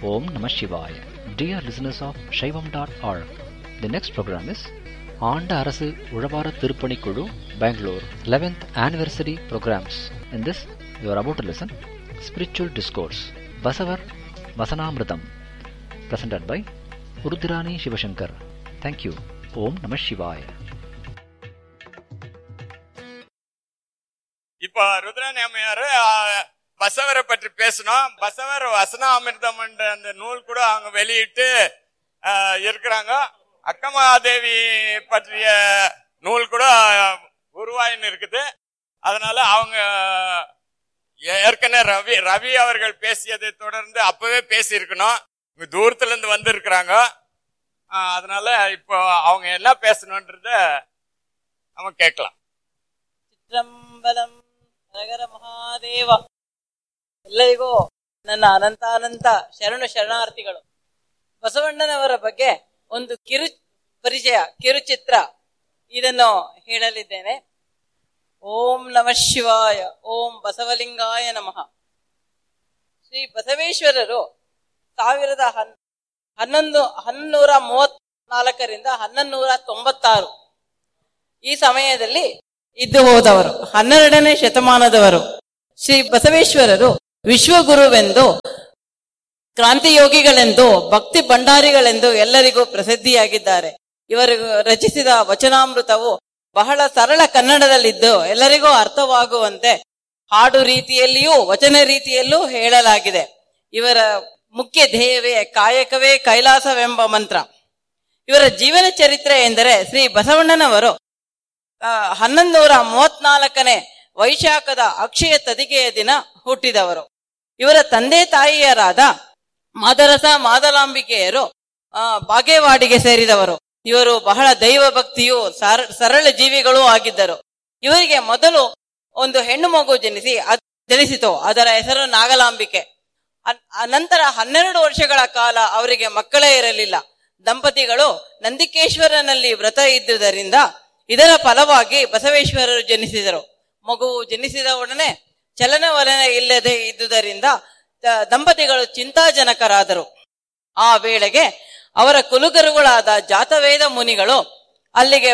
Om Namah Shivaya. Dear listeners of Shaivam.org, the next program is ஆண்ட அரசு உழவார திருப்பணிக்குழு Bangalore 11th anniversary programs. In this, you are about to listen spiritual discourse. Basavar Vasanamritam, presented by Urudrani Shivashankar. Thank you. Om Namah Shivaya. இப்போ ருத்ரநேமையார் பசவரை பற்றி பேசணும் பசவர் வசனாமிர்தம் என்ற அந்த நூல் கூட அவங்க வெளியிட்டு ஆ, இருக்கிறாங்க அக்கமாதேவி பற்றிய நூல் கூட உருவாயின்னு இருக்குது அதனால அவங்க ஏற்கனவே ரவி ரவி அவர்கள் பேசியதை தொடர்ந்து அப்பவே பேசியிருக்கணும் இங்க தூரத்துல இருந்து வந்திருக்கிறாங்க ஆ, அதனால இப்போ அவங்க என்ன பேசணுன்றத நம்ம கேட்கலாம் ಚಿತ್ರಂಬಲಂ ಹರಗರ ಮಹಾದೇವ ಎಲ್ಲರಿಗೂ ನನ್ನ ಅನಂತ ಅನಂತ ಶರಣು ಶರಣಾರ್ಥಿಗಳು ಬಸವಣ್ಣನವರ ಬಗ್ಗೆ ಒಂದು ಕಿರು ಪರಿಚಯ ಕಿರುಚಿತ್ರ ಇದನ್ನು ಹೇಳಲಿದ್ದೇನೆ ಓಂ ನಮಃ ಶಿವಾಯ ಓಂ ಬಸವಲಿಂಗಾಯ ನಮಃ ಶ್ರೀ ಬಸವೇಶ್ವರರು ಸಾವಿರದ ಹನ್ ಹನ್ನೊಂದು ಹನ್ನೂರ ಮೂವತ್ನಾಲ್ಕರಿಂದ ಹನ್ನೊಂದೂರ ತೊಂಬತ್ತಾರು ಈ ಸಮಯದಲ್ಲಿ ಇದ್ದು ಹೋದವರು ಹನ್ನೆರಡನೇ ಶತಮಾನದವರು ಶ್ರೀ ಬಸವೇಶ್ವರರು ವಿಶ್ವಗುರುವೆಂದು ಕ್ರಾಂತಿಯೋಗಿಗಳೆಂದು ಭಕ್ತಿ ಭಂಡಾರಿಗಳೆಂದು ಎಲ್ಲರಿಗೂ ಪ್ರಸಿದ್ಧಿಯಾಗಿದ್ದಾರೆ ಇವರು ರಚಿಸಿದ ವಚನಾಮೃತವು ಬಹಳ ಸರಳ ಕನ್ನಡದಲ್ಲಿದ್ದು ಎಲ್ಲರಿಗೂ ಅರ್ಥವಾಗುವಂತೆ ಹಾಡು ರೀತಿಯಲ್ಲಿಯೂ ವಚನ ರೀತಿಯಲ್ಲೂ ಹೇಳಲಾಗಿದೆ ಇವರ ಮುಖ್ಯ ಧ್ಯೇಯವೇ ಕಾಯಕವೇ ಕೈಲಾಸವೆಂಬ ಮಂತ್ರ ಇವರ ಜೀವನ ಚರಿತ್ರೆ ಎಂದರೆ ಶ್ರೀ ಬಸವಣ್ಣನವರು ಆ, ಹನ್ನೊಂದೂರ ಮೂವತ್ನಾಲ್ಕನೇ ವೈಶಾಖದ ಅಕ್ಷಯ ತದಿಗೆಯ ದಿನ ಹುಟ್ಟಿದವರು ಇವರ ತಂದೆ ತಾಯಿಯರಾದ ಮಾದರಸ ಮಾದಲಾಂಬಿಕೆಯರು ಆ, ಬಾಗೇವಾಡಿಗೆ ಸೇರಿದವರು ಇವರು ಬಹಳ ದೈವ ಭಕ್ತಿಯು ಸರ- ಸರಳ ಜೀವಿಗಳೂ ಆಗಿದ್ದರು ಇವರಿಗೆ ಮೊದಲು ಒಂದು ಹೆಣ್ಣು ಮಗು ಜನಿಸಿ ಅದ್ ಜನಿಸಿತು ಅದರ ಹೆಸರು ನಾಗಲಾಂಬಿಕೆ ಅನ್- ಅನಂತರ ಹನ್ನೆರಡು ವರ್ಷಗಳ ಕಾಲ ಅವರಿಗೆ ಮಕ್ಕಳೇ ಇರಲಿಲ್ಲ ದಂಪತಿಗಳು ನಂದಿಕೇಶ್ವರನಲ್ಲಿ ವ್ರತ ಇದ್ದುದರಿಂದ ಇದರ ಫಲವಾಗಿ ಬಸವೇಶ್ವರರು ಜನಿಸಿದರು ಮಗುವು ಜನಿಸಿದ ಒಡನೆ ಚಲನವಲನ ಇಲ್ಲದೆ ಇದ್ದುದರಿಂದ ದ- ದಂಪತಿಗಳು ಚಿಂತಾಜನಕರಾದರು ಆ ವೇಳೆಗೆ ಅವರ ಕುಲುಗರುಗಳಾದ ಜಾತವೇದ ಮುನಿಗಳು ಅಲ್ಲಿಗೆ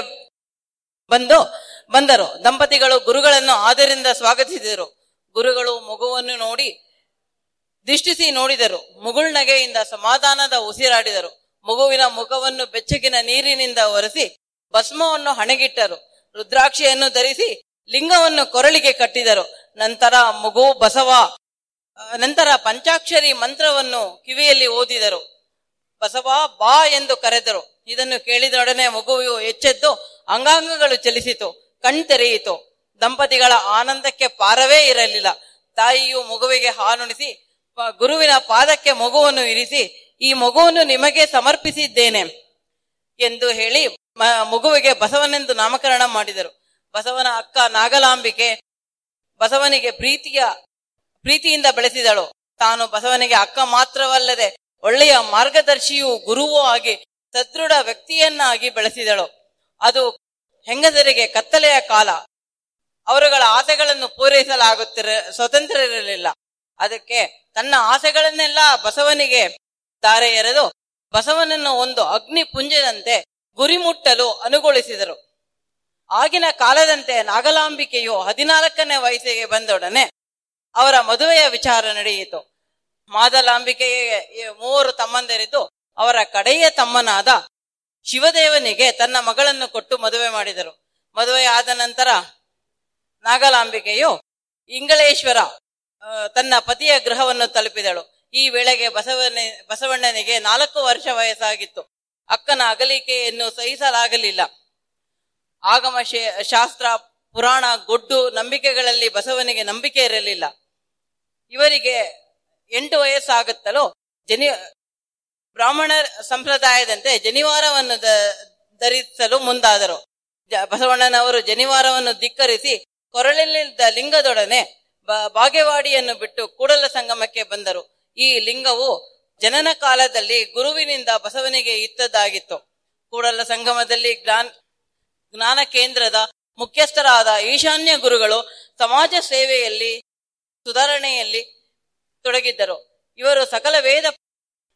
ಬಂದು ಬಂದರು ದಂಪತಿಗಳು ಗುರುಗಳನ್ನು ಆದರಿಂದ ಸ್ವಾಗತಿಸಿದರು ಗುರುಗಳು ಮಗುವನ್ನು ನೋಡಿ ದಿಷ್ಟಿಸಿ ನೋಡಿದರು ಮುಗುಳ್ನಗೆಯಿಂದ ಸಮಾಧಾನದ ಉಸಿರಾಡಿದರು ಮಗುವಿನ ಮುಖವನ್ನು ಬೆಚ್ಚಗಿನ ನೀರಿನಿಂದ ಒರೆಸಿ ಭಸ್ಮವನ್ನು ಹಣೆಗಿಟ್ಟರು ರುದ್ರಾಕ್ಷಿಯನ್ನು ಧರಿಸಿ ಲಿಂಗವನ್ನು ಕೊರಳಿಗೆ ಕಟ್ಟಿದರು ನಂತರ ಮಗು ಬಸವ ಆ, ನಂತರ ಪಂಚಾಕ್ಷರಿ ಮಂತ್ರವನ್ನು ಕಿವಿಯಲ್ಲಿ ಓದಿದರು ಬಸವ ಬಾ ಎಂದು ಕರೆದರು ಇದನ್ನು ಕೇಳಿದೊಡನೆ ಮಗುವು ಎಚ್ಚೆದ್ದು ಅಂಗಾಂಗಗಳು ಚಲಿಸಿತು ಕಣ್ತೆರೆಯಿತು ದಂಪತಿಗಳ ಆನಂದಕ್ಕೆ ಪಾರವೇ ಇರಲಿಲ್ಲ ತಾಯಿಯು ಮಗುವಿಗೆ ಹಾಲುಣಿಸಿ ಪ- ಗುರುವಿನ ಪಾದಕ್ಕೆ ಮಗುವನ್ನು ಇರಿಸಿ ಈ ಮಗುವನ್ನು ನಿಮಗೆ ಸಮರ್ಪಿಸಿದ್ದೇನೆ ಎಂದು ಹೇಳಿ ಮ- ಮಗುವಿಗೆ ಬಸವನೆಂದು ನಾಮಕರಣ ಮಾಡಿದರು ಬಸವನ ಅಕ್ಕ ನಾಗಲಾಂಬಿಕೆ ಬಸವನಿಗೆ ಪ್ರೀತಿಯ ಪ್ರೀತಿಯಿಂದ ಬೆಳೆಸಿದಳು ತಾನು ಬಸವನಿಗೆ ಅಕ್ಕ ಮಾತ್ರವಲ್ಲದೆ ಒಳ್ಳೆಯ ಮಾರ್ಗದರ್ಶಿಯೂ ಗುರುವೂ ಆಗಿ ಸದೃಢ ವ್ಯಕ್ತಿಯನ್ನಾಗಿ ಬೆಳೆಸಿದಳು ಅದು ಹೆಂಗಸರಿಗೆ ಕತ್ತಲೆಯ ಕಾಲ ಅವರುಗಳ ಆಸೆಗಳನ್ನು ಪೂರೈಸಲಾಗುತ್ತಿರ ಸ್ವತಂತ್ರ ಇರಲಿಲ್ಲ ಅದಕ್ಕೆ ತನ್ನ ಆಸೆಗಳನ್ನೆಲ್ಲ ಬಸವನಿಗೆ ತಾರೆ ಎರೆದು ಬಸವನನ್ನು ಒಂದು ಅಗ್ನಿ ಪುಂಜದಂತೆ ಗುರಿ ಮುಟ್ಟಲು ಅನುಗೊಳಿಸಿದರು ಆಗಿನ ಕಾಲದಂತೆ ನಾಗಲಾಂಬಿಕೆಯು ಹದಿನಾಲ್ಕನೇ ವಯಸ್ಸಿಗೆ ಬಂದೊಡನೆ ಅವರ ಮದುವೆಯ ವಿಚಾರ ನಡೆಯಿತು ಮಾದಲಾಂಬಿಕೆಗೆ ಈ ಮೂವರು ತಮ್ಮಂದಿರಿದ್ದು ಅವರ ಕಡೆಯ ತಮ್ಮನಾದ ಶಿವದೇವನಿಗೆ ತನ್ನ ಮಗಳನ್ನು ಕೊಟ್ಟು ಮದುವೆ ಮಾಡಿದರು ಮದುವೆ ಆದ ನಂತರ ನಾಗಲಾಂಬಿಕೆಯು ಇಂಗಳೇಶ್ವರ ಆ, ತನ್ನ ಪತಿಯ ಗೃಹವನ್ನು ತಲುಪಿದಳು ಈ ವೇಳೆಗೆ ಬಸವನ ಬಸವಣ್ಣನಿಗೆ ನಾಲ್ಕು ವರ್ಷ ವಯಸ್ಸಾಗಿತ್ತು ಅಕ್ಕನ ಅಗಲಿಕೆಯನ್ನು ಸಹಿಸಲಾಗಲಿಲ್ಲ ಆಗಮ ಶೇ- ಶಾಸ್ತ್ರ ಪುರಾಣ ಗೊಡ್ಡು ನಂಬಿಕೆಗಳಲ್ಲಿ ಬಸವನಿಗೆ ನಂಬಿಕೆ ಇರಲಿಲ್ಲ ಇವರಿಗೆ ಎಂಟು ವಯಸ್ಸಾಗುತ್ತಲೋ ಜನಿ ಬ್ರಾಹ್ಮಣ ಸಂಪ್ರದಾಯದಂತೆ ಜನಿವಾರವನ್ನು ದ- ಧರಿಸಲು ಮುಂದಾದರು ಜ- ಬಸವಣ್ಣನವರು ಜನಿವಾರವನ್ನು ಧಿಕ್ಕರಿಸಿ ಕೊರಳಲ್ಲಿದ್ದ ಲಿಂಗದೊಡನೆ ಬ- ಬಾಗೇವಾಡಿಯನ್ನು ಬಿಟ್ಟು ಕೂಡಲ ಸಂಗಮಕ್ಕೆ ಬಂದರು ಈ ಲಿಂಗವು ಜನನ ಕಾಲದಲ್ಲಿ ಗುರುವಿನಿಂದ ಬಸವನಿಗೆ ಇತ್ತದ್ದಾಗಿತ್ತು ಕೂಡಲ ಸಂಗಮದಲ್ಲಿ ಜ್ಞಾನ ಜ್ಞಾನ ಕೇಂದ್ರದ ಮುಖ್ಯಸ್ಥರಾದ ಈಶಾನ್ಯ ಗುರುಗಳು ಸಮಾಜ ಸೇವೆಯಲ್ಲಿ ಸುಧಾರಣೆಯಲ್ಲಿ ತೊಡಗಿದ್ದರು ಇವರು ಸಕಲ ವೇದ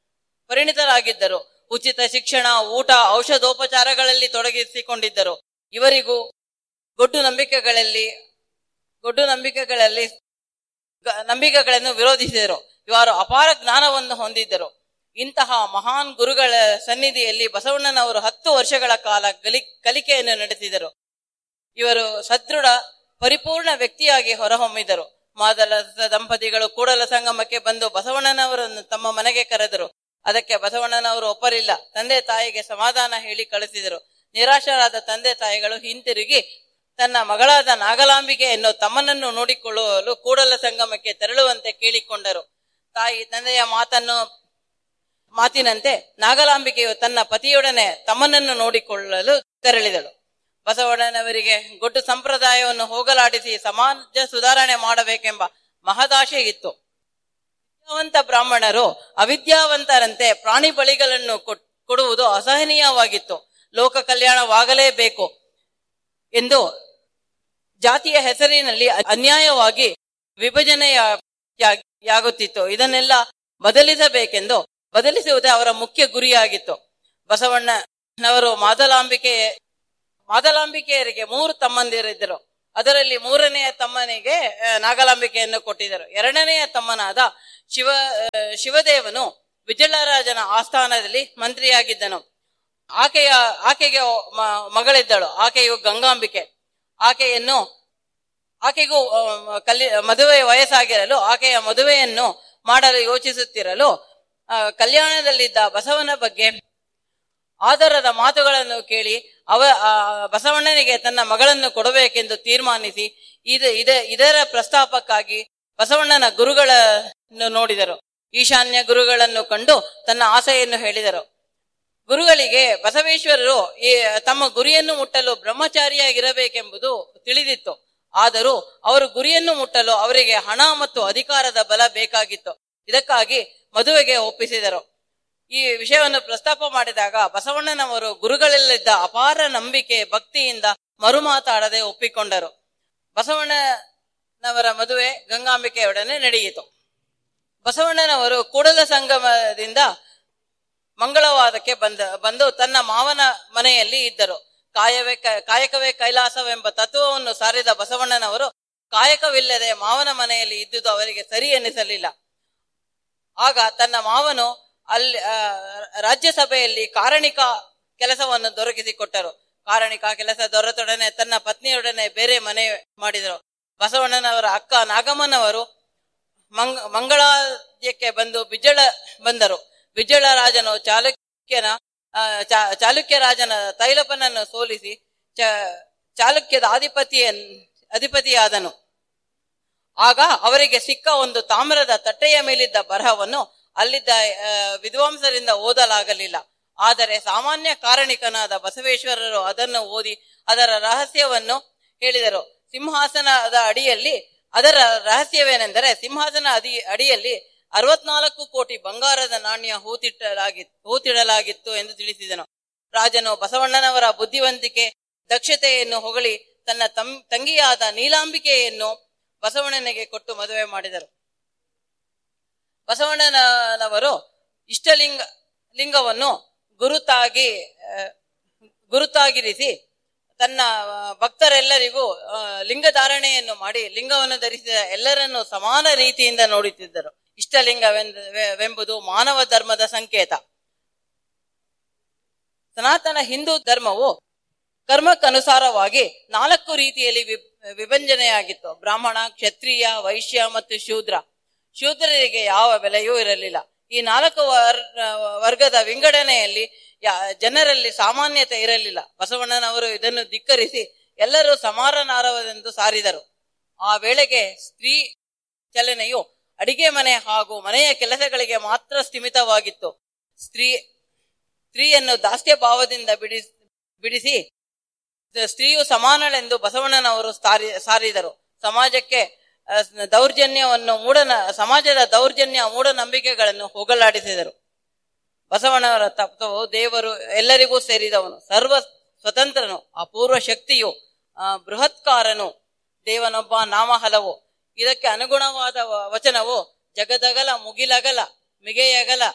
ಪರಿಣಿತರಾಗಿದ್ದರು ಉಚಿತ ಶಿಕ್ಷಣ ಊಟ ಔಷಧೋಪಚಾರಗಳಲ್ಲಿ ತೊಡಗಿಸಿಕೊಂಡಿದ್ದರು ಇವರಿಗೂ ಗೊಡ್ಡು ನಂಬಿಕೆಗಳಲ್ಲಿ ಗೊಡ್ಡು ನಂಬಿಕೆಗಳಲ್ಲಿ ಗ- ನಂಬಿಕೆಗಳನ್ನು ವಿರೋಧಿಸಿದರು ಇವರು ಅಪಾರ ಜ್ಞಾನವನ್ನು ಹೊಂದಿದ್ದರು ಇಂತಹ ಮಹಾನ್ ಗುರುಗಳ ಸನ್ನಿಧಿಯಲ್ಲಿ ಬಸವಣ್ಣನವರು ಹತ್ತು ವರ್ಷಗಳ ಕಾಲ ಗಲಿ ಕಲಿಕೆಯನ್ನು ನಡೆಸಿದರು ಇವರು ಸದೃಢ ಪರಿಪೂರ್ಣ ವ್ಯಕ್ತಿಯಾಗಿ ಹೊರಹೊಮ್ಮಿದರು ಮಾದಲಸ ದಂಪತಿಗಳು ಕೂಡಲ ಸಂಗಮಕ್ಕೆ ಬಂದು ಬಸವಣ್ಣನವರನ್ನು ತಮ್ಮ ಮನೆಗೆ ಕರೆದರು ಅದಕ್ಕೆ ಬಸವಣ್ಣನವರು ಒಪ್ಪಲಿಲ್ಲ ತಂದೆ ತಾಯಿಗೆ ಸಮಾಧಾನ ಹೇಳಿ ಕಳಿಸಿದರು ನಿರಾಶರಾದ ತಂದೆ ತಾಯಿಗಳು ಹಿಂತಿರುಗಿ ತನ್ನ ಮಗಳಾದ ನಾಗಲಾಂಬಿಕೆಯನ್ನು ತಮ್ಮನನ್ನು ನೋಡಿಕೊಳ್ಳಲು ಕೂಡಲ ಸಂಗಮಕ್ಕೆ ತೆರಳುವಂತೆ ಕೇಳಿಕೊಂಡರು ತಾಯಿ ತಂದೆಯ ಮಾತನ್ನು ಮಾತಿನಂತೆ ನಾಗಲಾಂಬಿಕೆಯು ತನ್ನ ಪತಿಯೊಡನೆ ತಮ್ಮನನ್ನು ನೋಡಿಕೊಳ್ಳಲು ತೆರಳಿದಳು ಬಸವಣ್ಣನವರಿಗೆ ಗೊಡ್ಡು ಸಂಪ್ರದಾಯವನ್ನು ಹೋಗಲಾಡಿಸಿ ಸಮಾಜ ಸುಧಾರಣೆ ಮಾಡಬೇಕೆಂಬ ಮಹದಾಶೆ ಇತ್ತು ವಿದ್ಯಾವಂತ ಬ್ರಾಹ್ಮಣರು ಅವಿದ್ಯಾವಂತರಂತೆ ಪ್ರಾಣಿ ಬಳಿಗಳನ್ನು ಕೊಟ್- ಕೊಡುವುದು ಅಸಹನೀಯವಾಗಿತ್ತು ಲೋಕ ಕಲ್ಯಾಣವಾಗಲೇಬೇಕು ಎಂದು ಜಾತಿಯ ಹೆಸರಿನಲ್ಲಿ ಅನ್ಯಾಯವಾಗಿ ವಿಭಜನೆಯಾಗುತ್ತಿತ್ತು ಇದನ್ನೆಲ್ಲ ಬದಲಿಸಬೇಕೆಂದು ಬದಲಿಸುವುದೇ ಅವರ ಮುಖ್ಯ ಗುರಿಯಾಗಿತ್ತು ಬಸವಣ್ಣನವರು ಮಾದಲಾಂಬಿಕೆ ಮಾದಲಾಂಬಿಕೆಯರಿಗೆ ಮೂರು ತಮ್ಮಂದಿರಿದ್ದರು ಅದರಲ್ಲಿ ಮೂರನೆಯ ತಮ್ಮನಿಗೆ ಆ, ನಾಗಲಾಂಬಿಕೆಯನ್ನು ಕೊಟ್ಟಿದ್ದರು ಎರಡನೆಯ ತಮ್ಮನಾದ ಶಿವ ಆ, ಶಿವದೇವನು ವಿಜಯರಾಜನ ಆಸ್ಥಾನದಲ್ಲಿ ಮಂತ್ರಿಯಾಗಿದ್ದನು ಆಕೆಯ ಆಕೆಗೆ ಮ- ಮಗಳಿದ್ದಳು ಆಕೆಯು ಗಂಗಾಂಬಿಕೆ ಆಕೆಯನ್ನು ಆಕೆಗೂ ಆ, ಕಲಿ ಮದುವೆ ವಯಸ್ಸಾಗಿರಲು ಆಕೆಯ ಮದುವೆಯನ್ನು ಮಾಡಲು ಯೋಚಿಸುತ್ತಿರಲು ಆ, ಕಲ್ಯಾಣದಲ್ಲಿದ್ದ ಬಸವನ ಬಗ್ಗೆ ಆದರದ ಮಾತುಗಳನ್ನು ಕೇಳಿ ಅವ ಆ, ಬಸವಣ್ಣನಿಗೆ ತನ್ನ ಮಗಳನ್ನು ಕೊಡಬೇಕೆಂದು ತೀರ್ಮಾನಿಸಿ ಇದು ಇದ ಇದರ ಪ್ರಸ್ತಾಪಕ್ಕಾಗಿ ಬಸವಣ್ಣನ ಗುರುಗಳನ್ನು ನೋಡಿದರು ಈಶಾನ್ಯ ಗುರುಗಳನ್ನು ಕಂಡು ತನ್ನ ಆಸೆಯನ್ನು ಹೇಳಿದರು ಗುರುಗಳಿಗೆ ಬಸವೇಶ್ವರರು ಈ ತಮ್ಮ ಗುರಿಯನ್ನು ಮುಟ್ಟಲು ಬ್ರಹ್ಮಚಾರಿಯಾಗಿರಬೇಕೆಂಬುದು ತಿಳಿದಿತ್ತು ಆದರೂ ಅವರು ಗುರಿಯನ್ನು ಮುಟ್ಟಲು ಅವರಿಗೆ ಹಣ ಮತ್ತು ಅಧಿಕಾರದ ಬಲ ಬೇಕಾಗಿತ್ತು ಇದಕ್ಕಾಗಿ ಮದುವೆಗೆ ಒಪ್ಪಿಸಿದರು ಈ ವಿಷಯವನ್ನು ಪ್ರಸ್ತಾಪ ಮಾಡಿದಾಗ ಬಸವಣ್ಣನವರು ಗುರುಗಳಲ್ಲಿದ್ದ ಅಪಾರ ನಂಬಿಕೆ ಭಕ್ತಿಯಿಂದ ಮರುಮಾತಾಡದೆ ಒಪ್ಪಿಕೊಂಡರು ಬಸವಣ್ಣನವರ ಮದುವೆ ಗಂಗಾಂಬಿಕೆಯೊಡನೆ ನಡೆಯಿತು ಬಸವಣ್ಣನವರು ಕೂಡಲ ಸಂಗಮದಿಂದ ಮಂಗಳವಾದಕ್ಕೆ ಬಂದ ಬಂದು ತನ್ನ ಮಾವನ ಮನೆಯಲ್ಲಿ ಇದ್ದರು ಕಾಯವೇ ಕ- ಕಾಯಕವೇ ಕೈಲಾಸವೆಂಬ ತತ್ವವನ್ನು ಸಾರಿದ ಬಸವಣ್ಣನವರು ಕಾಯಕವಿಲ್ಲದೆ ಮಾವನ ಮನೆಯಲ್ಲಿ ಇದ್ದುದು ಅವರಿಗೆ ಸರಿ ಎನ್ನಿಸಲಿಲ್ಲ ಆಗ ತನ್ನ ಮಾವನು ಅಲ್ಲಿ ಆ, ರಾಜ್ಯಸಭೆಯಲ್ಲಿ ಕಾರಣಿಕ ಕೆಲಸವನ್ನು ದೊರಕಿಸಿಕೊಟ್ಟರು ಕಾರಣಿಕ ಕೆಲಸ ದೊರೆತೊಡನೆ ತನ್ನ ಪತ್ನಿಯೊಡನೆ ಬೇರೆ ಮನೆ ಮಾಡಿದರು ಬಸವಣ್ಣನವರ ಅಕ್ಕ ನಾಗಮ್ಮನವರು ಮಂಗ ಮಂಗಳಾದ್ಯಕ್ಕೆ ಬಂದು ಬಿಜ್ಜಳ ಬಂದರು ಬಿಜ್ಜಳ ರಾಜನು ಚಾಲುಕ್ಯನ ಆ, ಚಾ- ಚಾಲುಕ್ಯ ರಾಜನ ತೈಲಪನನ್ನು ಸೋಲಿಸಿ ಚ- ಚಾಲುಕ್ಯದ ಅಧಿಪತಿಯನ್ ಅಧಿಪತಿಯಾದನು ಆಗ ಅವರಿಗೆ ಸಿಕ್ಕ ಒಂದು ತಾಮ್ರದ ತಟ್ಟೆಯ ಮೇಲಿದ್ದ ಬರಹವನ್ನು ಅಲ್ಲಿದ್ದ ಆ, ವಿದ್ವಾಂಸರಿಂದ ಓದಲಾಗಲಿಲ್ಲ ಆದರೆ ಸಾಮಾನ್ಯ ಕಾರಣಿಕನಾದ ಬಸವೇಶ್ವರರು ಅದನ್ನು ಓದಿ ಅದರ ರಹಸ್ಯವನ್ನು ಹೇಳಿದರು ಸಿಂಹಾಸನದ ಅಡಿಯಲ್ಲಿ ಅದರ ರಹಸ್ಯವೇನೆಂದರೆ ಸಿಂಹಾಸನ ಅಡಿ ಅಡಿಯಲ್ಲಿ ಅರವತ್ನಾಲ್ಕು ಕೋಟಿ ಬಂಗಾರದ ನಾಣ್ಯ ಹೂತಿಟ್ಟಲಾಗಿತ್ತು ಹೂತಿಡಲಾಗಿತ್ತು ಎಂದು ತಿಳಿಸಿದನು ರಾಜನು ಬಸವಣ್ಣನವರ ಬುದ್ಧಿವಂತಿಕೆ ದಕ್ಷತೆಯನ್ನು ಹೊಗಳಿ ತನ್ನ ತಂ ತಂಗಿಯಾದ ನೀಲಾಂಬಿಕೆಯನ್ನು ಬಸವಣ್ಣನಿಗೆ ಕೊಟ್ಟು ಮದುವೆ ಮಾಡಿದರು ಬಸವಣ್ಣನವರು ಇಷ್ಟಲಿಂಗ ಲಿಂಗವನ್ನು ಗುರುತಾಗಿ ಆ, ಗುರುತಾಗಿರಿಸಿ ತನ್ನ ಆ, ಭಕ್ತರೆಲ್ಲರಿಗೂ ಆ, ಲಿಂಗಧಾರಣೆಯನ್ನು ಮಾಡಿ ಲಿಂಗವನ್ನು ಧರಿಸಿದ ಎಲ್ಲರನ್ನು ಸಮಾನ ರೀತಿಯಿಂದ ನೋಡುತ್ತಿದ್ದರು ಇಷ್ಟಲಿಂಗವೆಂಬುದು ಮಾನವ ಧರ್ಮದ ಸಂಕೇತ ಸನಾತನ ಹಿಂದೂ ಧರ್ಮವು ಕರ್ಮಕ್ಕನುಸಾರವಾಗಿ ನಾಲ್ಕು ರೀತಿಯಲ್ಲಿ ವಿ- ವಿಭಜನೆಯಾಗಿತ್ತು ಬ್ರಾಹ್ಮಣ ಕ್ಷತ್ರಿಯ ವೈಶ್ಯ ಮತ್ತು ಶೂದ್ರ ಶೂದ್ರರಿಗೆ ಯಾವ ಬೆಲೆಯೂ ಇರಲಿಲ್ಲ ಈ ನಾಲ್ಕು ವರ್- ವರ್ಗದ ವಿಂಗಡಣೆಯಲ್ಲಿ ಯಾ- ಜನರಲ್ಲಿ ಸಾಮಾನ್ಯತೆ ಇರಲಿಲ್ಲ ಬಸವಣ್ಣನವರು ಇದನ್ನು ಧಿಕ್ಕರಿಸಿ ಎಲ್ಲರೂ ಸಮಾನನಾರವರೆಂದು ಸಾರಿದರು ಆ ವೇಳೆಗೆ ಸ್ತ್ರೀ ಚಲನೆಯು ಅಡಿಗೆ ಮನೆ ಹಾಗೂ ಮನೆಯ ಕೆಲಸಗಳಿಗೆ ಮಾತ್ರ ಸ್ಥಿಮಿತವಾಗಿತ್ತು ಸ್ತ್ರೀ ಸ್ತ್ರೀಯನ್ನು ದಾಸ್ಯ ಭಾವದಿಂದ ಬಿಡಿಸ್ ಬಿಡಿಸಿ ಸ್ತ್ರೀಯು ಸಮಾನಳೆಂದು ಬಸವಣ್ಣನವರು ಸಾರಿ ಸಾರಿದರು ಸಮಾಜಕ್ಕೆ ಆ, ದೌರ್ಜನ್ಯವನ್ನು ಮೂಢನ ಸಮಾಜದ ದೌರ್ಜನ್ಯ ಮೂಢನಂಬಿಕೆಗಳನ್ನು ಹೋಗಲಾಡಿಸಿದರು ಬಸವಣ್ಣವರ ತತ್ವವು ದೇವರು ಎಲ್ಲರಿಗೂ ಸೇರಿದವನು ಸರ್ವ ಸ್ವತಂತ್ರನು ಅಪೂರ್ವ ಶಕ್ತಿಯು ಆ, ಬೃಹತ್ಕಾರನು ದೇವನೊಬ್ಬ ನಾಮ ಹಲವು ಇದಕ್ಕೆ ಅನುಗುಣವಾದ ವ- ವಚನವು ಜಗದಗಲ ಮುಗಿಲಗಲ ಮಿಗೆಯಗಲ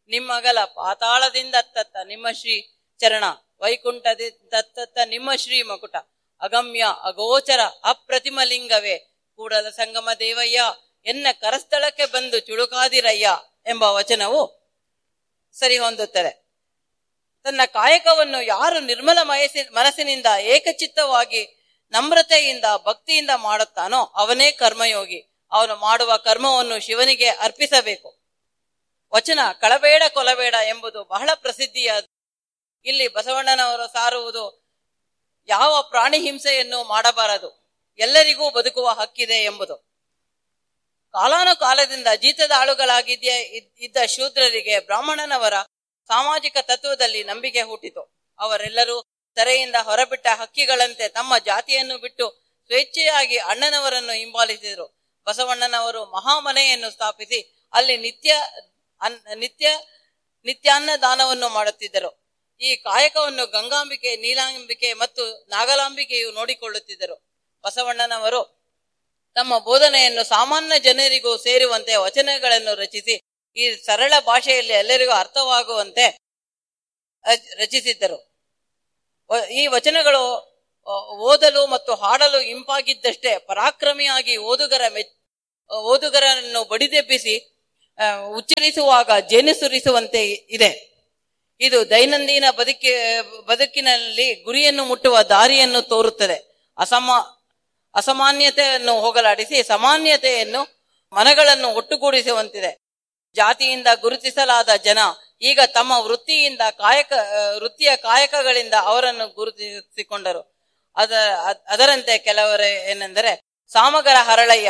ನಿಮ್ಮಗಲ ಪಾತಾಳದಿಂದ ತತ್ತ ನಿಮ್ಮ ಶ್ರೀ ಚರಣ ವೈಕುಂಠದಿಂದ ನಿಮ್ಮ ಶ್ರೀ ಮಕುಟ ಅಗಮ್ಯ ಅಗೋಚರ ಅಪ್ರತಿಮ ಲಿಂಗವೇ ಕೂಡಲ ಸಂಗಮ ದೇವಯ್ಯ ಎನ್ನ ಕರಸ್ಥಳಕ್ಕೆ ಬಂದು ಚುಳುಕಾದಿರಯ್ಯ ಎಂಬ ವಚನವು ಸರಿ ಹೊಂದುತ್ತದೆ ತನ್ನ ಕಾಯಕವನ್ನು ಯಾರು ನಿರ್ಮಲ ಮಯಸ್ಸಿ ಮನಸ್ಸಿನಿಂದ ಏಕಚಿತ್ತವಾಗಿ ನಮ್ರತೆಯಿಂದ ಭಕ್ತಿಯಿಂದ ಮಾಡುತ್ತಾನೋ ಅವನೇ ಕರ್ಮಯೋಗಿ ಅವನು ಮಾಡುವ ಕರ್ಮವನ್ನು ಶಿವನಿಗೆ ಅರ್ಪಿಸಬೇಕು ವಚನ ಕಳಬೇಡ ಕೊಲಬೇಡ ಎಂಬುದು ಬಹಳ ಪ್ರಸಿದ್ಧಿಯಾದ ಇಲ್ಲಿ ಬಸವಣ್ಣನವರು ಸಾರುವುದು ಯಾವ ಪ್ರಾಣಿ ಹಿಂಸೆಯನ್ನು ಮಾಡಬಾರದು ಎಲ್ಲರಿಗೂ ಬದುಕುವ ಹಕ್ಕಿದೆ ಎಂಬುದು ಕಾಲಾನುಕಾಲದಿಂದ ಜೀತದ ಆಳುಗಳಾಗಿದ್ದ ಇದ್ದ ಶೂದ್ರರಿಗೆ ಬ್ರಾಹ್ಮಣನವರ ಸಾಮಾಜಿಕ ತತ್ವದಲ್ಲಿ ನಂಬಿಕೆ ಹುಟ್ಟಿತು ಅವರೆಲ್ಲರೂ ತೆರೆಯಿಂದ ಹೊರಬಿಟ್ಟ ಹಕ್ಕಿಗಳಂತೆ ತಮ್ಮ ಜಾತಿಯನ್ನು ಬಿಟ್ಟು ಸ್ವೇಚ್ಛೆಯಾಗಿ ಅಣ್ಣನವರನ್ನು ಹಿಂಬಾಲಿಸಿದರು ಬಸವಣ್ಣನವರು ಮಹಾಮನೆಯನ್ನು ಸ್ಥಾಪಿಸಿ ಅಲ್ಲಿ ನಿತ್ಯ ಅನ್ ನಿತ್ಯ ನಿತ್ಯಾನ್ನ ದಾನವನ್ನು ಮಾಡುತ್ತಿದ್ದರು ಈ ಕಾಯಕವನ್ನು ಗಂಗಾಂಬಿಕೆ ನೀಲಾಂಬಿಕೆ ಮತ್ತು ನಾಗಲಾಂಬಿಕೆಯು ನೋಡಿಕೊಳ್ಳುತ್ತಿದ್ದರು ಬಸವಣ್ಣನವರು ತಮ್ಮ ಬೋಧನೆಯನ್ನು ಸಾಮಾನ್ಯ ಜನರಿಗೂ ಸೇರುವಂತೆ ವಚನಗಳನ್ನು ರಚಿಸಿ ಈ ಸರಳ ಭಾಷೆಯಲ್ಲಿ ಎಲ್ಲರಿಗೂ ಅರ್ಥವಾಗುವಂತೆ ಅ- ರಚಿಸಿದ್ದರು ವ- ಈ ವಚನಗಳು ಅ, ಓದಲು ಮತ್ತು ಹಾಡಲು ಇಂಪಾಗಿದ್ದಷ್ಟೇ ಪರಾಕ್ರಮಿಯಾಗಿ ಓದುಗರ ಮೆಚ್ ಓದುಗರನ್ನು ಬಡಿದೆಬ್ಬಿಸಿ ಆ, ಉಚ್ಚರಿಸುವಾಗ ಜೇನು ಸುರಿಸುವಂತೆ ಇದೆ ಇದು ದೈನಂದಿನ ಬದುಕಿ ಬದುಕಿನಲ್ಲಿ ಗುರಿಯನ್ನು ಮುಟ್ಟುವ ದಾರಿಯನ್ನು ತೋರುತ್ತದೆ ಅಸಮ ಅಸಾಮಾನ್ಯತೆಯನ್ನು ಹೋಗಲಾಡಿಸಿ ಸಮಾನ್ಯತೆಯನ್ನು ಮನಗಳನ್ನು ಒಟ್ಟುಗೂಡಿಸುವಂತಿದೆ ಜಾತಿಯಿಂದ ಗುರುತಿಸಲಾದ ಜನ ಈಗ ತಮ್ಮ ವೃತ್ತಿಯಿಂದ ಕಾಯಕ ಆ, ವೃತ್ತಿಯ ಕಾಯಕಗಳಿಂದ ಅವರನ್ನು ಗುರುತಿಸಿಕೊಂಡರು ಅದ ಅದ್- ಅದರಂತೆ ಕೆಲವರು ಏನೆಂದರೆ ಸಾಮಗರ ಹರಳಯ್ಯ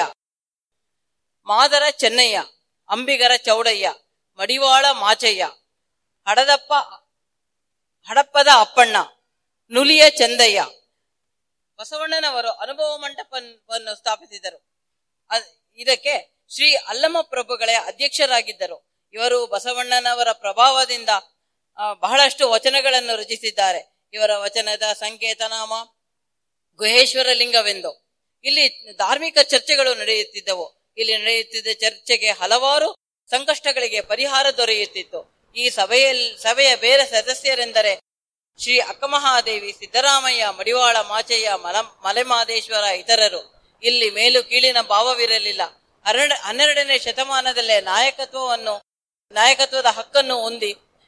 ಮಾದರ ಚೆನ್ನಯ್ಯ ಅಂಬಿಗರ ಚೌಡಯ್ಯ ಮಡಿವಾಳ ಮಾಚಯ್ಯ ಹಡದಪ್ಪ ಹಡಪ್ಪದ ಅಪ್ಪಣ್ಣ ನುಲಿಯ ಚಂದಯ್ಯ ಬಸವಣ್ಣನವರು ಅನುಭವ ಮಂಟಪವನ್ನು ಸ್ಥಾಪಿಸಿದರು ಅದ್- ಇದಕ್ಕೆ ಶ್ರೀ ಅಲ್ಲಮ ಪ್ರಭುಗಳೇ ಅಧ್ಯಕ್ಷರಾಗಿದ್ದರು ಇವರು ಬಸವಣ್ಣನವರ ಪ್ರಭಾವದಿಂದ ಆ, ಬಹಳಷ್ಟು ವಚನಗಳನ್ನು ರಚಿಸಿದ್ದಾರೆ ಇವರ ವಚನದ ಸಂಕೇತನಾಮ ಗುಹೇಶ್ವರ ಲಿಂಗವೆಂದು ಇಲ್ಲಿ ಧಾರ್ಮಿಕ ಚರ್ಚೆಗಳು ನಡೆಯುತ್ತಿದ್ದವು ಇಲ್ಲಿ ನಡೆಯುತ್ತಿದ್ದ ಚರ್ಚೆಗೆ ಹಲವಾರು ಸಂಕಷ್ಟಗಳಿಗೆ ಪರಿಹಾರ ದೊರೆಯುತ್ತಿತ್ತು ಈ ಸಭೆಯಲ್ಲಿ ಸಭೆಯ ಬೇರೆ ಸದಸ್ಯರೆಂದರೆ ಶ್ರೀ ಅಕ್ಕಮಹಾದೇವಿ ಸಿದ್ದರಾಮಯ್ಯ ಮಡಿವಾಳ ಮಾಚಯ್ಯ ಮಲ ಮಲೆಮಾದೇಶ್ವರ ಇತರರು ಇಲ್ಲಿ ಮೇಲು ಕೀಳಿನ ಭಾವವಿರಲಿಲ್ಲ ಹನ್ನೆರಡ ಹನ್ನೆರಡನೇ ಶತಮಾನದಲ್ಲೇ ನಾಯಕತ್ವವನ್ನು ನಾಯಕತ್ವದ ಹಕ್ಕನ್ನು ಹೊಂದಿ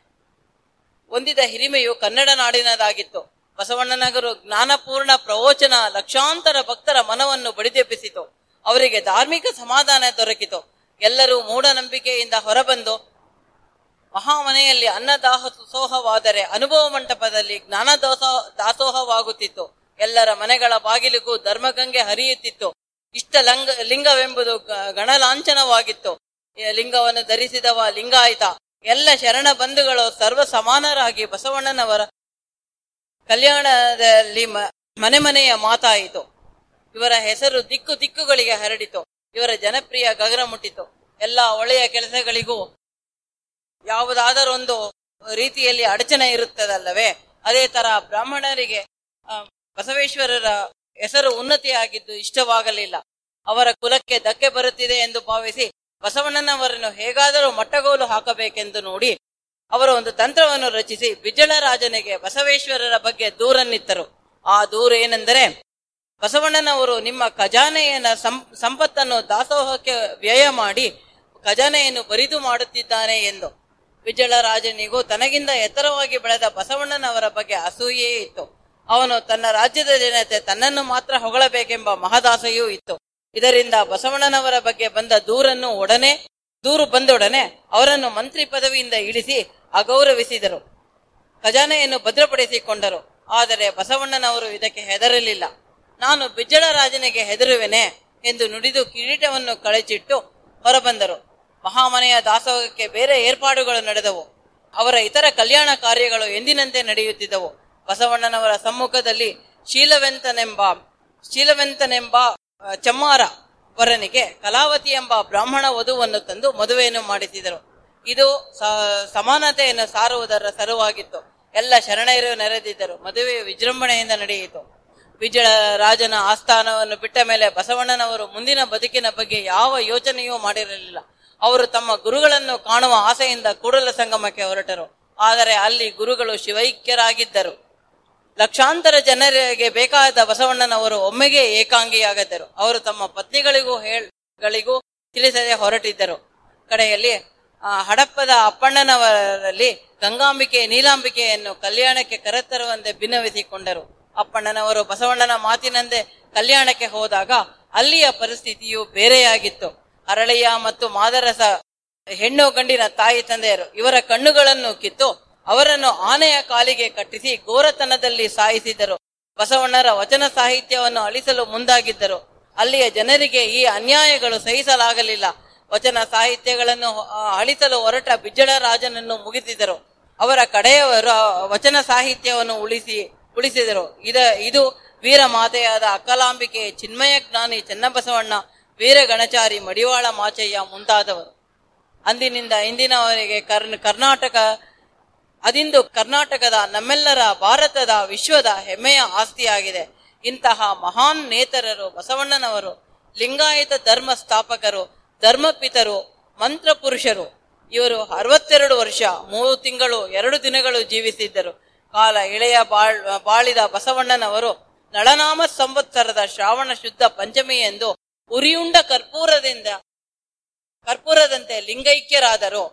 ಹೊಂದಿದ ಹಿರಿಮೆಯು ಕನ್ನಡ ನಾಡಿನದಾಗಿತ್ತು ಬಸವಣ್ಣನಗರು ಜ್ಞಾನಪೂರ್ಣ ಪ್ರವಚನ ಲಕ್ಷಾಂತರ ಭಕ್ತರ ಮನವನ್ನು ಬಡಿದೆಬ್ಬಿಸಿತು ಅವರಿಗೆ ಧಾರ್ಮಿಕ ಸಮಾಧಾನ ದೊರಕಿತು ಎಲ್ಲರೂ ಮೂಢನಂಬಿಕೆಯಿಂದ ಹೊರಬಂದು ಮಹಾಮನೆಯಲ್ಲಿ ಅನ್ನದಾಸೋಹವಾದರೆ ಅನುಭವ ಮಂಟಪದಲ್ಲಿ ಜ್ಞಾನ ದಾಸೋಹ ದಾಸೋಹವಾಗುತ್ತಿತ್ತು ಎಲ್ಲರ ಮನೆಗಳ ಬಾಗಿಲಿಗೂ ಧರ್ಮಗಂಗೆ ಹರಿಯುತ್ತಿತ್ತು ಇಷ್ಟ ಲಂಗ ಲಿಂಗವೆಂಬುದು ಗ- ಗಣಲಾಂಛನವಾಗಿತ್ತು ಈ ಲಿಂಗವನ್ನು ಧರಿಸಿದವ ಲಿಂಗಾಯತ ಎಲ್ಲ ಶರಣ ಬಂಧುಗಳು ಸರ್ವ ಸಮಾನರಾಗಿ ಬಸವಣ್ಣನವರ ಕಲ್ಯಾಣದಲ್ಲಿ ಮ- ಮನೆ ಮನೆಯ ಮಾತಾಯಿತು ಇವರ ಹೆಸರು ದಿಕ್ಕು ದಿಕ್ಕುಗಳಿಗೆ ಹರಡಿತು ಇವರ ಜನಪ್ರಿಯ ಗಗನ ಮುಟ್ಟಿತು ಎಲ್ಲ ಒಳ್ಳೆಯ ಕೆಲಸಗಳಿಗೂ ಯಾವುದಾದರೊಂದು ರೀತಿಯಲ್ಲಿ ಅಡಚಣೆ ಇರುತ್ತದಲ್ಲವೇ ಅದೇ ತರ ಬ್ರಾಹ್ಮಣರಿಗೆ ಆ, ಬಸವೇಶ್ವರರ ಹೆಸರು ಉನ್ನತಿಯಾಗಿದ್ದು ಇಷ್ಟವಾಗಲಿಲ್ಲ ಅವರ ಕುಲಕ್ಕೆ ಧಕ್ಕೆ ಬರುತ್ತಿದೆ ಎಂದು ಭಾವಿಸಿ ಬಸವಣ್ಣನವರನ್ನು ಹೇಗಾದರೂ ಮಟ್ಟಗೋಲು ಹಾಕಬೇಕೆಂದು ನೋಡಿ ಅವರು ಒಂದು ತಂತ್ರವನ್ನು ರಚಿಸಿ ಬಿಜ್ಜಳರಾಜನಿಗೆ ಬಸವೇಶ್ವರರ ಬಗ್ಗೆ ದೂರನ್ನಿತ್ತರು ಆ ದೂರು ಏನೆಂದರೆ ಬಸವಣ್ಣನವರು ನಿಮ್ಮ ಖಜಾನೆಯನ್ನ ಸಂ- ಸಂಪತ್ತನ್ನು ದಾಸೋಹಕ್ಕೆ ವ್ಯಯ ಮಾಡಿ ಖಜಾನೆಯನ್ನು ಬರಿದು ಮಾಡುತ್ತಿದ್ದಾನೆ ಎಂದು ವಿಜಯರಾಜನಿಗೂ ತನಗಿಂತ ಎತ್ತರವಾಗಿ ಬೆಳೆದ ಬಸವಣ್ಣನವರ ಬಗ್ಗೆ ಅಸೂಯೆ ಇತ್ತು ಅವನು ತನ್ನ ರಾಜ್ಯದ ಜನತೆ ತನ್ನನ್ನು ಮಾತ್ರ ಹೊಗಳಬೇಕೆಂಬ ಮಹದಾಸೆಯೂ ಇತ್ತು ಇದರಿಂದ ಬಸವಣ್ಣನವರ ಬಗ್ಗೆ ಬಂದ ದೂರನ್ನು ಒಡನೆ ದೂರು ಬಂದೊಡನೆ ಅವರನ್ನು ಮಂತ್ರಿ ಪದವಿಯಿಂದ ಇಳಿಸಿ ಅಗೌರವಿಸಿದರು ಖಜಾನೆಯನ್ನು ಭದ್ರಪಡಿಸಿಕೊಂಡರು ಆದರೆ ಬಸವಣ್ಣನವರು ಇದಕ್ಕೆ ಹೆದರಲಿಲ್ಲ ನಾನು ಬಿಜ್ಜಳ ರಾಜನಿಗೆ ಹೆದರುವೆನೆ ಎಂದು ನುಡಿದು ಕಿರೀಟವನ್ನು ಕಳಚಿಟ್ಟು ಹೊರಬಂದರು ಮಹಾಮನೆಯ ದಾಸೋಹಕ್ಕೆ ಬೇರೆ ಏರ್ಪಾಡುಗಳು ನಡೆದವು ಅವರ ಇತರ ಕಲ್ಯಾಣ ಕಾರ್ಯಗಳು ಎಂದಿನಂತೆ ನಡೆಯುತ್ತಿದ್ದವು ಬಸವಣ್ಣನವರ ಸಮ್ಮುಖದಲ್ಲಿ ಶೀಲವೆಂತನೆಂಬ ಶೀಲವೆಂತನೆಂಬ ಆ, ಚಮ್ಮಾರ ವರನಿಗೆ ಕಲಾವತಿ ಎಂಬ ಬ್ರಾಹ್ಮಣ ವಧುವನ್ನು ತಂದು ಮದುವೆಯನ್ನು ಮಾಡಿಸಿದರು ಇದು ಸ- ಸಮಾನತೆಯನ್ನು ಸಾರುವುದರ ಸರುವಾಗಿತ್ತು ಎಲ್ಲ ಶರಣರು ನೆರೆದಿದ್ದರು ಮದುವೆ ವಿಜೃಂಭಣೆಯಿಂದ ನಡೆಯಿತು ವಿಜಯ ರಾಜನ ಆಸ್ಥಾನವನ್ನು ಬಿಟ್ಟ ಮೇಲೆ ಬಸವಣ್ಣನವರು ಮುಂದಿನ ಬದುಕಿನ ಬಗ್ಗೆ ಯಾವ ಯೋಚನೆಯೂ ಮಾಡಿರಲಿಲ್ಲ ಅವರು ತಮ್ಮ ಗುರುಗಳನ್ನು ಕಾಣುವ ಆಸೆಯಿಂದ ಕೂಡಲ ಸಂಗಮಕ್ಕೆ ಹೊರಟರು ಆದರೆ ಅಲ್ಲಿ ಗುರುಗಳು ಶಿವೈಕ್ಯರಾಗಿದ್ದರು ಲಕ್ಷಾಂತರ ಜನರಿಗೆ ಬೇಕಾದ ಬಸವಣ್ಣನವರು ಒಮ್ಮೆಗೆ ಏಕಾಂಗಿಯಾಗಿದ್ದರು ಅವರು ತಮ್ಮ ಪತ್ನಿಗಳಿಗೂ ಹೇಳ್ಗಳಿಗೂ ತಿಳಿಸದೆ ಹೊರಟಿದ್ದರು ಕಡೆಯಲ್ಲಿ ಆ, ಹಡಪ್ಪದ ಅಪ್ಪಣ್ಣನವರಲ್ಲಿ ಗಂಗಾಂಬಿಕೆ ನೀಲಾಂಬಿಕೆಯನ್ನು ಕಲ್ಯಾಣಕ್ಕೆ ಕರೆತರುವಂತೆ ಭಿನ್ನವಿಸಿಕೊಂಡರು ಅಪ್ಪಣ್ಣನವರು ಬಸವಣ್ಣನ ಮಾತಿನಂತೆ ಕಲ್ಯಾಣಕ್ಕೆ ಹೋದಾಗ ಅಲ್ಲಿಯ ಪರಿಸ್ಥಿತಿಯು ಬೇರೆಯಾಗಿತ್ತು ಅರಳಿಯ ಮತ್ತು ಮಾದರಸ ಹೆಣ್ಣು ಗಂಡಿನ ತಾಯಿ ತಂದೆಯರು ಇವರ ಕಣ್ಣುಗಳನ್ನು ಕಿತ್ತು ಅವರನ್ನು ಆನೆಯ ಕಾಲಿಗೆ ಕಟ್ಟಿಸಿ ಗೋರತನದಲ್ಲಿ ಸಾಯಿಸಿದರು ಬಸವಣ್ಣರ ವಚನ ಸಾಹಿತ್ಯವನ್ನು ಅಳಿಸಲು ಮುಂದಾಗಿದ್ದರು ಅಲ್ಲಿಯ ಜನರಿಗೆ ಈ ಅನ್ಯಾಯಗಳು ಸಹಿಸಲಾಗಲಿಲ್ಲ ವಚನ ಸಾಹಿತ್ಯಗಳನ್ನು ಆ, ಅಳಿಸಲು ಹೊರಟ ಬಿಜ್ಜಳ ರಾಜನನ್ನು ಮುಗಿಸಿದರು ಅವರ ಕಡೆಯವರು ಆ ವಚನ ಸಾಹಿತ್ಯವನ್ನು ಉಳಿಸಿ ಉಳಿಸಿದರು ಇದ ಇದು ವೀರ ಮಾತೆಯಾದ ಅಕ್ಕಲಾಂಬಿಕೆ ಚಿನ್ಮಯ ಜ್ಞಾನಿ ಚೆನ್ನಬಸವಣ್ಣ ವೀರ ಗಣಚಾರಿ ಮಡಿವಾಳ ಮಾಚಯ್ಯ ಮುಂತಾದವರು ಅಂದಿನಿಂದ ಇಂದಿನವರೆಗೆ ಕರ್ನ ಕರ್ನಾಟಕ ಅದಿಂದು ಕರ್ನಾಟಕದ ನಮ್ಮೆಲ್ಲರ ಭಾರತದ ವಿಶ್ವದ ಹೆಮ್ಮೆಯ ಆಸ್ತಿಯಾಗಿದೆ ಇಂತಹ ಮಹಾನ್ ನೇತರರು ಬಸವಣ್ಣನವರು ಲಿಂಗಾಯತ ಧರ್ಮ ಸ್ಥಾಪಕರು ಧರ್ಮಪಿತರು ಮಂತ್ರ ಪುರುಷರು ಇವರು ಅರವತ್ತೆರಡು ವರ್ಷ ಮೂರು ತಿಂಗಳು ಎರಡು ದಿನಗಳು ಜೀವಿಸಿದ್ದರು ಕಾಲ ಎಳೆಯ ಬಾಳ್ ಬಾಳಿದ ಬಸವಣ್ಣನವರು ನಳನಾಮ ಸಂವತ್ಸರದ ಶ್ರಾವಣ ಶುದ್ಧ ಪಂಚಮಿ ಎಂದು ಉರಿಯುಂಡ ಕರ್ಪೂರದಿಂದ ಕರ್ಪೂರದಂತೆ ಲಿಂಗೈಕ್ಯರಾದರು